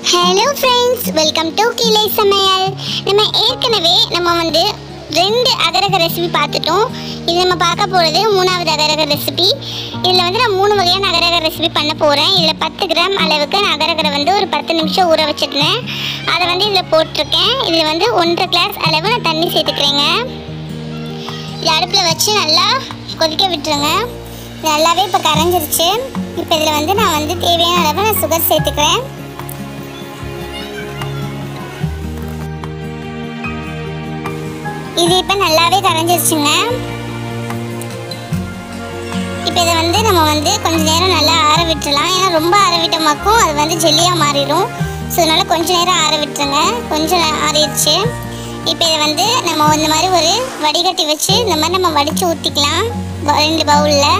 hello friends welcome to கிளை சமையல் நம்ம ஏற்கனவே நம்ம வந்து ரெண்டு அகரக ரெசிபி பார்த்துட்டோம் இது நம்ம பார்க்க போகிறது மூணாவது அகரக ரெசிபி இதில் வந்து நான் மூணு வகையான அகரக ரெசிபி பண்ண போகிறேன் இதில் பத்து கிராம் அளவுக்கு நான் அகரகரை வந்து ஒரு பத்து நிமிஷம் ஊற வச்சிருந்தேன் அதை வந்து இதில் போட்டிருக்கேன் இதில் வந்து ஒன்றரை கிளாஸ் அளவு நான் தண்ணி சேர்த்துக்கிறேங்க இது அடுப்பில் வச்சு நல்லா கொதிக்க விட்டுருங்க இது நல்லாவே இப்போ கரைஞ்சிருச்சு இப்போ இதில் வந்து நான் வந்து தேவையான அளவு நான் சுகர் சேர்த்துக்கிறேன் இது இப்போ நல்லாவே கரைஞ்சிருச்சுங்க இப்போ இதை வந்து நம்ம வந்து கொஞ்ச நேரம் நல்லா ஆற விட்டுறலாம் ஏன்னா ரொம்ப ஆற விட்டோமாக்கும் அது வந்து ஜெல்லியாக மாறிடும் ஸோ அதனால் கொஞ்ச நேரம் ஆற விட்டுருங்க கொஞ்சம் ஆறிடுச்சு இப்போ இதை வந்து நம்ம இந்த மாதிரி ஒரு வடிகட்டி வச்சு இந்த மாதிரி நம்ம வடித்து ஊற்றிக்கலாம் ரெண்டு பவுலில்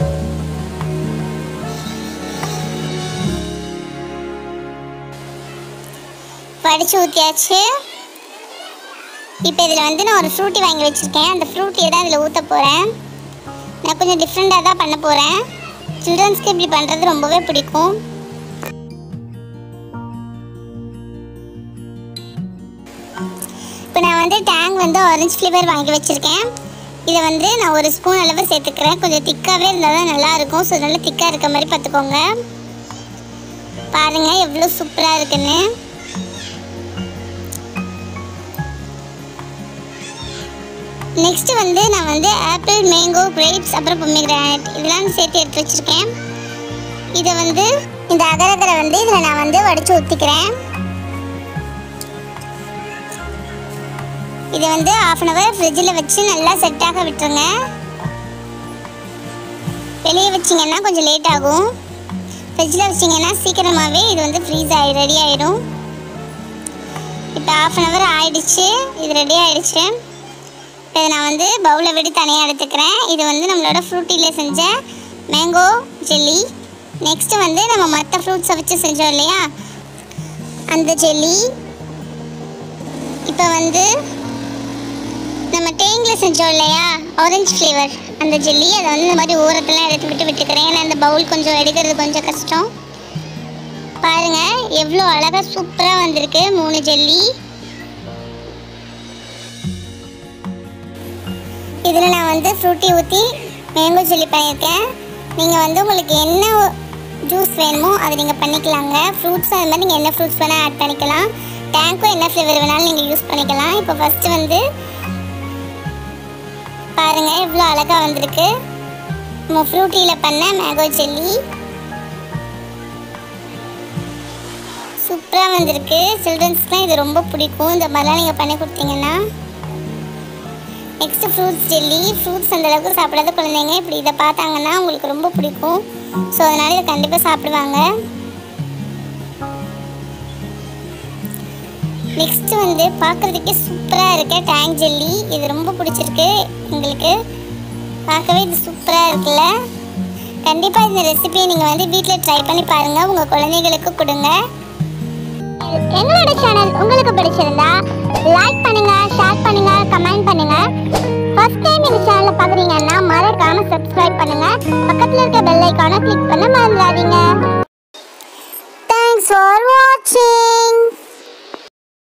வடித்து ஊற்றியாச்சு இப்போ இதில் வந்து நான் ஒரு ஃப்ரூட்டி வாங்கி வச்சுருக்கேன் அந்த ஃப்ரூட்டியை தான் இதில் ஊற்ற போகிறேன் நான் கொஞ்சம் டிஃப்ரெண்ட்டாக தான் பண்ண போகிறேன் சில்ட்ரன்ஸ்க்கு இப்படி பண்ணுறது ரொம்பவே பிடிக்கும் இப்போ நான் வந்து டேங் வந்து ஆரஞ்சு ஃப்ளேவர் வாங்கி வச்சுருக்கேன் இதை வந்து நான் ஒரு ஸ்பூன் அளவு சேர்த்துக்கிறேன் கொஞ்சம் திக்காகவே இருந்தால் தான் நல்லாயிருக்கும் ஸோ நல்லா திக்காக இருக்க மாதிரி பார்த்துக்கோங்க பாருங்கள் எவ்வளோ சூப்பராக இருக்குன்னு நெக்ஸ்ட் வந்து நான் வந்து ஆப்பிள் மேங்கோ கிரேப்ஸ் அப்புறம் பொம்மிகிரானட் இதெல்லாம் சேர்த்து எடுத்து வச்சுருக்கேன் இதை வந்து இந்த அகரகரை வந்து இதில் நான் வந்து வடித்து ஊற்றிக்கிறேன் இதை வந்து ஆஃப் அன் ஹவர் ஃப்ரிட்ஜில் வச்சு நல்லா செட்டாக விட்டுருங்க வெளியே வச்சிங்கன்னா கொஞ்சம் லேட் ஆகும் ஃப்ரிட்ஜில் வச்சிங்கன்னா சீக்கிரமாகவே இது வந்து ஃப்ரீஸ் ஆகி ரெடி ஆகிடும் இப்போ ஆஃப் அன் ஹவர் ஆயிடுச்சு இது ரெடி ஆயிடுச்சு இதை நான் வந்து பவுலில் விட்டு தனியாக எடுத்துக்கிறேன் இது வந்து நம்மளோட ஃப்ரூட்டியில் செஞ்ச மேங்கோ ஜெல்லி நெக்ஸ்ட்டு வந்து நம்ம மற்ற ஃப்ரூட்ஸை வச்சு செஞ்சோம் இல்லையா அந்த ஜெல்லி இப்போ வந்து நம்ம தேங்கில் செஞ்சோம் இல்லையா ஆரஞ்சு ஃப்ளேவர் அந்த ஜெல்லி அதை வந்து இந்த மாதிரி ஓரத்தெல்லாம் எடுத்து விட்டு விட்டுக்கிறேன் ஏன்னா இந்த பவுல் கொஞ்சம் எடுக்கிறது கொஞ்சம் கஷ்டம் பாருங்கள் எவ்வளோ அழகாக சூப்பராக வந்திருக்கு மூணு ஜெல்லி இதில் நான் வந்து ஃப்ரூட்டி ஊற்றி மேங்கோ ஜெல்லி பண்ணியிருக்கேன் நீங்கள் வந்து உங்களுக்கு என்ன ஜூஸ் வேணுமோ அதை நீங்கள் பண்ணிக்கலாங்க ஃப்ரூட்ஸ் அது மாதிரி நீங்கள் என்ன ஃப்ரூட்ஸ் வேணால் ஆட் பண்ணிக்கலாம் டேங்க்கும் என்ன ஃப்ளேவர் வேணாலும் நீங்கள் யூஸ் பண்ணிக்கலாம் இப்போ ஃபஸ்ட்டு வந்து பாருங்கள் எவ்வளோ அழகாக வந்திருக்கு நம்ம ஃப்ரூட்டியில் பண்ண மேங்கோ ஜெல்லி சூப்பராக வந்திருக்கு சில்ட்ரன்ஸ்க்குலாம் இது ரொம்ப பிடிக்கும் இந்த மாதிரிலாம் நீங்கள் பண்ணி கொடுத்தீங்கன்னா நெக்ஸ்ட்டு ஃப்ரூட்ஸ் ஜெல்லி ஃப்ரூட்ஸ் அந்த அளவுக்கு சாப்பிடாத குழந்தைங்க இப்படி இதை பார்த்தாங்கன்னா உங்களுக்கு ரொம்ப பிடிக்கும் ஸோ அதனால் இதை கண்டிப்பாக சாப்பிடுவாங்க நெக்ஸ்ட்டு வந்து பார்க்குறதுக்கே சூப்பராக இருக்க டேங்க் ஜெல்லி இது ரொம்ப பிடிச்சிருக்கு எங்களுக்கு பார்க்கவே இது சூப்பராக இருக்குல்ல கண்டிப்பாக இந்த ரெசிபியை நீங்கள் வந்து வீட்டில் ட்ரை பண்ணி பாருங்கள் உங்கள் குழந்தைகளுக்கு கொடுங்க எங்களோட சேனல் உங்களுக்கு பிடிச்சிருந்தா லைக் பண்ணுங்க ஷேர் பண்ணுங்க கமெண்ட் பண்ணுங்க ஃபர்ஸ்ட் டைம் இந்த சேனலை பார்க்குறீங்கன்னா மறக்காம சப்ஸ்கிரைப் பண்ணுங்க பக்கத்தில் இருக்க பெல் ஐக்கானை கிளிக் பண்ண மறந்துடாதீங்க தேங்க்ஸ் ஃபார் வாட்சிங்